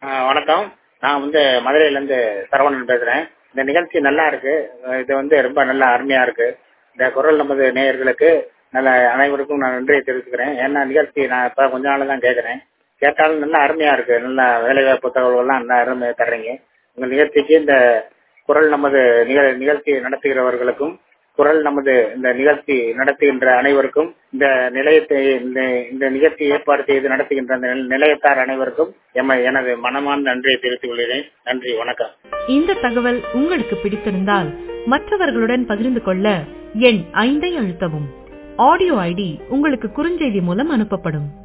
ஆ, வணக்கம் நான் வந்து மதுரையிலேருந்து சரவணன் பேசுறேன் இந்த நிகழ்ச்சி நல்லா இருக்கு அஹ் இது வந்து ரொம்ப நல்லா அருமையா இருக்கு இந்த குரல் நமது நேயர்களுக்கு நல்ல அனைவருக்கும் நான் நன்றியை தெரிவிச்சுக்கிறேன் ஏன்னா நிகழ்ச்சி நான் இப்ப கொஞ்ச நாள் தான் கேட்கறேன் கேட்டாலும் நல்லா அருமையா இருக்கு நல்லா வேலைவாய்ப்பு தகவல்கள்லாம் நல்லா அருமையா தர்றீங்க உங்க நிகழ்ச்சிக்கு இந்த குரல் நமது நிகழ் நிகழ்ச்சி நடத்துகிறவர்களுக்கும் குரல் நமது இந்த நிகழ்ச்சி நடத்துகின்ற அனைவருக்கும் இந்த நிலையத்தை இந்த இந்த நிகழ்ச்சி ஏற்பாடு செய்து நடத்துகின்ற அந்த நில- நிலையத்தார் அனைவருக்கும் எம- எனது மனமான நன்றியை தெரிவித்துக் கொள்கிறேன் நன்றி வணக்கம் இந்த தகவல் உங்களுக்கு பிடித்திருந்தால் மற்றவர்களுடன் பகிர்ந்து கொள்ள எண் ஐந்தை அழுத்தவும் ஆடியோ ஐடி உங்களுக்கு குறுஞ்செய்தி மூலம் அனுப்பப்படும்